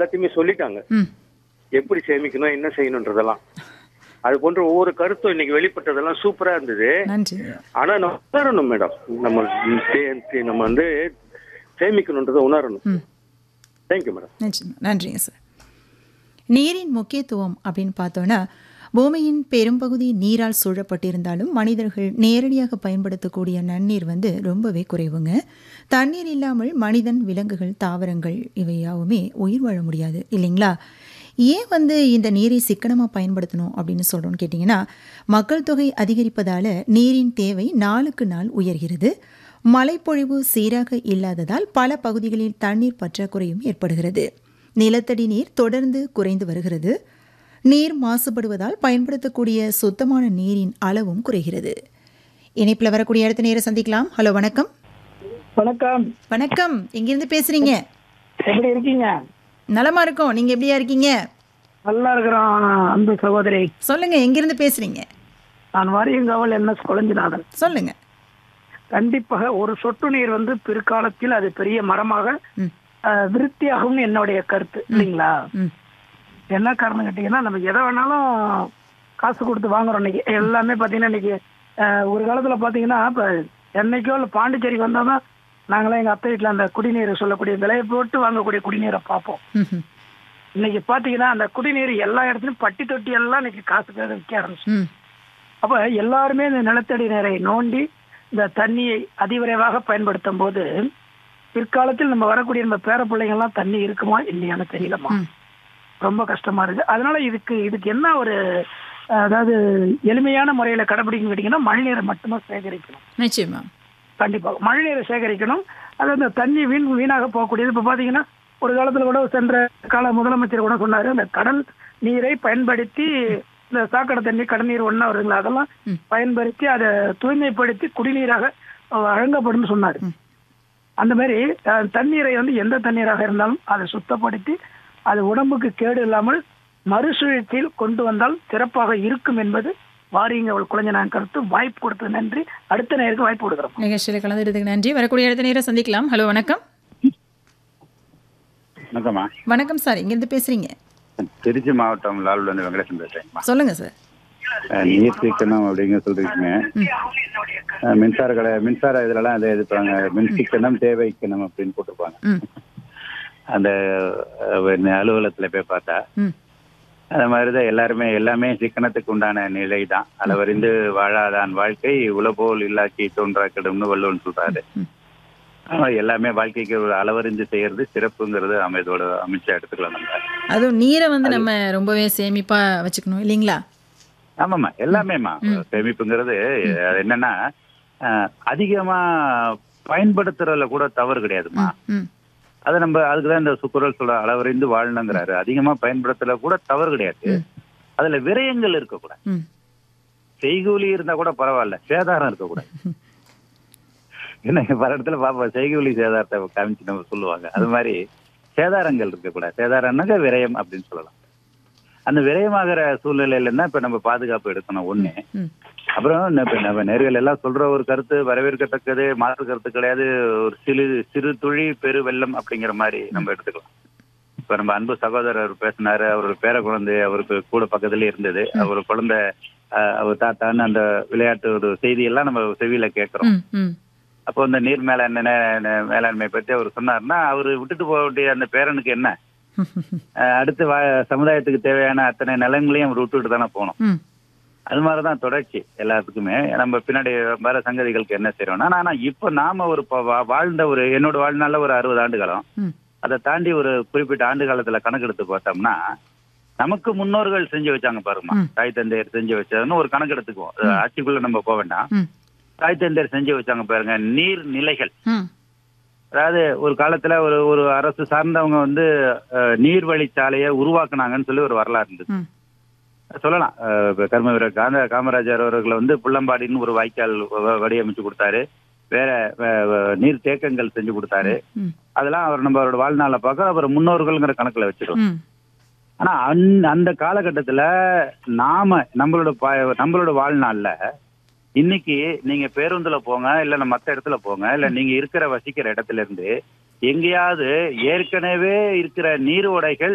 எல்லாத்தையுமே சொல்லிட்டாங்க ம் எப்படி சேமிக்கணும் என்ன செய்யணுன்றதெல்லாம் அது போன்ற ஒவ்வொரு கருத்தும் இன்னைக்கு வெளிப்பட்டதெல்லாம் சூப்பரா இருந்தது நன்றி ஆனா நம்ம உணரணும் மேடம் நம்ம தே- தே- நம்ம வந்து சேமிக்கணுன்றதை உணரணும் ம் தேங்க்யூ மேடம் நிச்சயமா நன்றிங்க சார் நீரின் முக்கியத்துவம் அப்படின்னு பார்த்தோன்னா பூமியின் பெரும்பகுதி நீரால் சூழப்பட்டிருந்தாலும் மனிதர்கள் நேரடியாக பயன்படுத்தக்கூடிய நன்னீர் வந்து ரொம்பவே குறைவுங்க தண்ணீர் இல்லாமல் மனிதன் விலங்குகள் தாவரங்கள் இவை யாவுமே உயிர் வாழ முடியாது இல்லைங்களா ஏன் வந்து இந்த நீரை சிக்கனமாக பயன்படுத்தணும் அப்படின்னு சொல்கிறோன்னு கேட்டிங்கன்னா மக்கள் தொகை அதிகரிப்பதால் நீரின் தேவை நாளுக்கு நாள் உயர்கிறது மழைப்பொழிவு சீராக இல்லாததால் பல பகுதிகளில் தண்ணீர் பற்றாக்குறையும் ஏற்படுகிறது நிலத்தடி நீர் தொடர்ந்து குறைந்து வருகிறது நீர் மாசுபடுவதால் பயன்படுத்தக்கூடிய சுத்தமான நீரின் அளவும் குறைகிறது இணைப்பில் வரக்கூடிய அடுத்த நேரம் சந்திக்கலாம் ஹலோ வணக்கம் வணக்கம் வணக்கம் எங்கிருந்து பேசுறீங்க எப்படி இருக்கீங்க நலமா இருக்கோம் நீங்க எப்படியா இருக்கீங்க நல்லா இருக்கிறோம் அன்பு சகோதரி சொல்லுங்க எங்கிருந்து பேசுறீங்க நான் வாரியங்காவல் என்எஸ் குழஞ்சிநாதன் சொல்லுங்க கண்டிப்பாக ஒரு சொட்டு நீர் வந்து பிற்காலத்தில் அது பெரிய மரமாக ம் அஹ், விருத்தியாகும்னு என்னுடைய கருத்து இல்லைங்களா ம் என்ன காரணம் கேட்டீங்கன்னா நம்ம எதை வேணாலும் காசு கொடுத்து வாங்குறோம் இன்னைக்கு எல்லாமே பார்த்தீங்கன்னா இன்னைக்கு அஹ், ஒரு காலத்துல பார்த்தீங்கன்னா இப்போ என்னைக்கோ இல்லை பாண்டிச்சேரிக்கு வந்தால் தான் நாங்களாம் எங்கள் அத்தை வீட்டில் அந்த குடிநீர் சொல்லக்கூடிய விலையை போட்டு வாங்கக்கூடிய குடிநீரை பார்ப்போம் ம், ம் இன்னைக்கு பார்த்தீங்கன்னா அந்த குடிநீர் எல்லா இடத்துலையும் பட்டி தொட்டி எல்லாம் இன்னைக்கு காசுக்காக விற்க ஆரம்பிச்சு ம் அப்ப எல்லாருமே இந்த நிலத்தடி நீரை நோண்டி இந்த தண்ணியை அதிவிரைவாக பயன்படுத்தும் போது பிற்காலத்தில் நம்ம வரக்கூடிய நம்ம பேர பிள்ளைங்கள்லாம் தண்ணி இருக்குமா இல்லையான்னு தெரியலமா ம். ரொம்ப கஷ்டமா இருக்கு அதனால இதுக்கு இதுக்கு என்ன ஒரு அஹ், அதாவது எளிமையான முறையில கடைபிடிக்கணும் கேட்டீங்கன்னா மழைநீரை மட்டும்தான் சேகரிக்கணும் நிச்சயமா கண்டிப்பாக மழைநீரை சேகரிக்கணும் அது அந்த தண்ணி வீண் வீணாக போகக்கூடியது இப்ப பாத்தீங்கன்னா ஒரு காலத்துல கூட சென்ற கால முதலமைச்சர் கூட சொன்னாரு அந்த கடல் நீரை பயன்படுத்தி இந்த சாக்கடை தண்ணி கடநீர் ஒண்ணா வருதுங்களா அதெல்லாம் ம். பயன்படுத்தி அதை தூய்மைப்படுத்தி குடிநீராக அஹ், வழங்கப்படும் சொன்னாரு ம். அந்த மாதிரி அஹ், தண்ணீரை வந்து எந்த தண்ணீராக இருந்தாலும் அதை சுத்தப்படுத்தி அது உடம்புக்கு கேடு இல்லாமல் மறுசுழற்சியில் கொண்டு வந்தால் சிறப்பாக இருக்கும் என்பது வாரிங்க அவள் குழந்தை கருத்து வாய்ப்பு கொடுத்தது நன்றி அடுத்த நேருக்கு வாய்ப்பு கொடுக்குறோம் நிகழ்ச்சியில் கலந்துறதுக்கு நன்றி வரக்கூடிய அடுத்த நேரம் சந்திக்கலாம் ஹலோ வணக்கம் வணக்கம்மா வணக்கம் சார் எங்கேருந்து பேசுறீங்க திருச்சி மாவட்டம் லால்குடி வெங்கடேசன் பேசுறேங்கம்மா சொல்லுங்க சார் அஹ் நீர் சிக்கனம் அப்படிங்க சொல்றீங்க அஹ் மின்சார கடை மின்சார இதுலலாம் அதை எதிர்ப்பாங்க மின் சிக்கனம் தேவைக்கணும் அப்படின்னு போட்டிருப்பாங்க ம் அந்த அஹ், அலுவலகத்துல போய் பார்த்தா ம் அந்த மாதிரிதான் எல்லாருமே எல்லாமே சிக்கனத்துக்கு உண்டான நிலை தான் அளவறிந்து வாழாதான் வாழ்க்கை உலபோல் இல்லாக்கி தோன்றா கெடும்னு வள்ளுவன் சொல்றாரு ஆனா எல்லாமே வாழ்க்கைக்கு ஒரு அளவறிந்து செய்யறது சிறப்புங்கிறது அமைதோட அமைச்சா எடுத்துக்கலாம் நம்ம அதுவும் நீரை வந்து நம்ம ரொம்பவே சேமிப்பா வச்சுக்கணும் இல்லைங்களா ஆமாம்மா எல்லாமேம்மா சேமிப்புங்கிறது அது என்னன்னா அஹ், அதிகமா பயன்படுத்துறதுல கூட தவறு கிடையாதுமா ம் அது நம்ம அதுக்குதான் இந்த சுக்குரல் சொல்ற அளவறிந்து வாழணுங்கிறாரு அதிகமா பயன்படுத்தல கூட தவறு கிடையாது அதுல விரயங்கள் இருக்கக்கூடாது ம் செய்கூலி இருந்தா கூட பரவாயில்ல சேதாரம் இருக்கக்கூடாது என்ன பல இடத்துல பாப்பா செய்கூலி சேதாரத்தை காமிச்சு நம்ம சொல்லுவாங்க அது மாதிரி சேதாரங்கள் இருக்கக்கூடாது சேதாரம்னாக்க விரயம் அப்படின்னு சொல்லலாம் அந்த விரயமாகிற சூழ்நிலையில தான் இப்ப நம்ம பாதுகாப்பு எடுக்கணும் ஒண்ணு ம் அப்புறம் இந்த இப்ப நம்ம நேர்கள் எல்லாம் சொல்ற ஒரு கருத்து வரவேற்கத்தக்கது மாற்று கருத்து கிடையாது ஒரு சிறு சிறு துளி பெரு வெள்ளம் அப்படிங்கிற மாதிரி நம்ம எடுத்துக்கலாம் இப்ப நம்ம அன்பு சகோதரர் பேசினாரு அவரோட பேர குழந்தை அவருக்கு கூட பக்கத்துல இருந்தது அவர் குழந்தை அஹ், அவர் தாத்தான்னு அந்த விளையாட்டு ஒரு செய்தியெல்லாம் நம்ம செவியில கேட்கிறோம் ம் ம் அப்போ இந்த நீர் மேலாண்மை மேலாண்மை பற்றி அவர் சொன்னாருன்னா அவர் விட்டுட்டு போக வேண்டிய அந்த பேரனுக்கு என்ன அஹ், அடுத்து வா- சமுதாயத்துக்கு தேவையான அத்தனை நிலங்களையும் அவர் விட்டுட்டு தானே போகணும் ம் அது மாதிரிதான் தொடர்ச்சி எல்லாத்துக்குமே நம்ம பின்னாடி வர சங்கதிகளுக்கு என்ன செய்யறோம்னா ஆனா இப்ப நாம ஒரு ப- வா- வாழ்ந்த ஒரு என்னோட வாழ்நாள்ல ஒரு அறுபது ஆண்டு காலம் ம் அதை தாண்டி ஒரு குறிப்பிட்ட ஆண்டு காலத்துல கணக்கெடுத்து பார்த்தோம்னா நமக்கு முன்னோர்கள் செஞ்சு வச்சாங்க பாருமா ம். தாய் தந்தையர் செஞ்சு வச்சதுன்னு ஒரு கணக்கு எடுத்துக்குவோம் அது ஆட்சிக்குள்ள நம்ம போக வேண்டாம் ம் தாய் தந்தையர் செஞ்சு வச்சாங்க பாருங்க நீர் நிலைகள் ம் அதாவது ஒரு காலத்துல ஒரு ஒரு அரசு சார்ந்தவங்க வந்து அஹ், நீர்வழிச்சாலையை உருவாக்குனாங்கன்னு சொல்லி ஒரு வரலாறு இருந்தது ம் சொல்லலாம் அஹ் இப்ப கர்ம வீரர் காந்த காமராஜர் அவர்களை வந்து புள்ளம்பாடின்னு ஒரு வாய்க்கால் வ- வடிவமைச்சு கொடுத்தாரு வேற வ- வ- நீர் தேக்கங்கள் செஞ்சு கொடுத்தாரு ம் அதெல்லாம் அவர் நம்ம அவரோட வாழ்நாளை பார்க்க அவர் முன்னோர்கள்ங்கிற கணக்குல வச்சிருக்கோம் ம் ஆனா அந்- அந்த காலகட்டத்துல நாம நம்மளோட ப- நம்மளோட வாழ்நாள்ல இன்னைக்கு நீங்க பேருந்துல போங்க இல்ல மத்த இடத்துல போங்க இல்ல நீங்க இருக்கிற வசிக்கிற இடத்துல இருந்து எங்கேயாவது ஏற்கனவே இருக்கிற நீர் ஓடைகள்